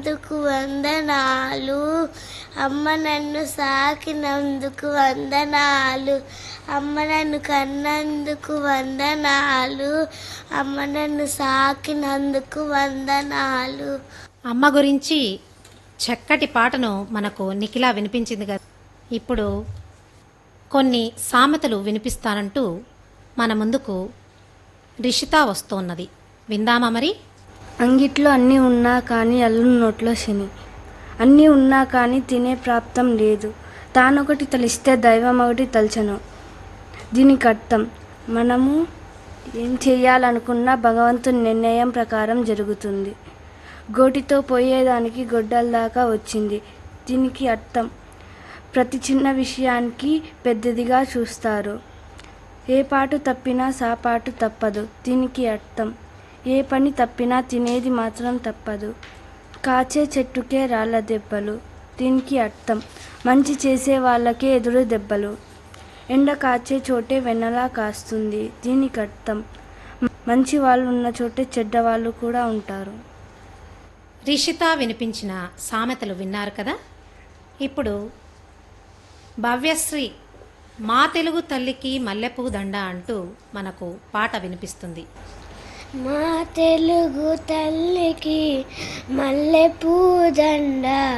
సాకినందుకు వందనాలు అమ్మ నన్ను సాకినందుకు వందనాలు అమ్మ నన్ను కన్నందుకు వందనాలు అమ్మ నన్ను సాకినందుకు వందనాలు అమ్మ గురించి చక్కటి పాటను మనకు నిఖిల వినిపించింది కదా ఇప్పుడు కొన్ని సామెతలు వినిపిస్తానంటూ మన ముందుకు రిషిత వస్తోన్నది విందామా మరి అంగిట్లో అన్నీ ఉన్నా కానీ అల్లు నోట్లో శని అన్నీ ఉన్నా కానీ తినే ప్రాప్తం లేదు తానొకటి తలిస్తే దైవం ఒకటి తలచను దీనికి అర్థం మనము ఏం చేయాలనుకున్నా భగవంతుని నిర్ణయం ప్రకారం జరుగుతుంది గోటితో పోయేదానికి గొడ్డల దాకా వచ్చింది దీనికి అర్థం ప్రతి చిన్న విషయానికి పెద్దదిగా చూస్తారు ఏ పాటు తప్పినా సాపాటు తప్పదు దీనికి అర్థం ఏ పని తప్పినా తినేది మాత్రం తప్పదు కాచే చెట్టుకే రాళ్ళ దెబ్బలు దీనికి అర్థం మంచి చేసే వాళ్ళకే ఎదురు దెబ్బలు ఎండ కాచే చోటే వెన్నలా కాస్తుంది దీనికి అర్థం మంచి వాళ్ళు ఉన్న చోటే చెడ్డవాళ్ళు కూడా ఉంటారు రిషిత వినిపించిన సామెతలు విన్నారు కదా ఇప్పుడు భవ్యశ్రీ మా తెలుగు తల్లికి మల్లెపూ దండ అంటూ మనకు పాట వినిపిస్తుంది మా తెలుగు తల్లికి మల్లె పూదండ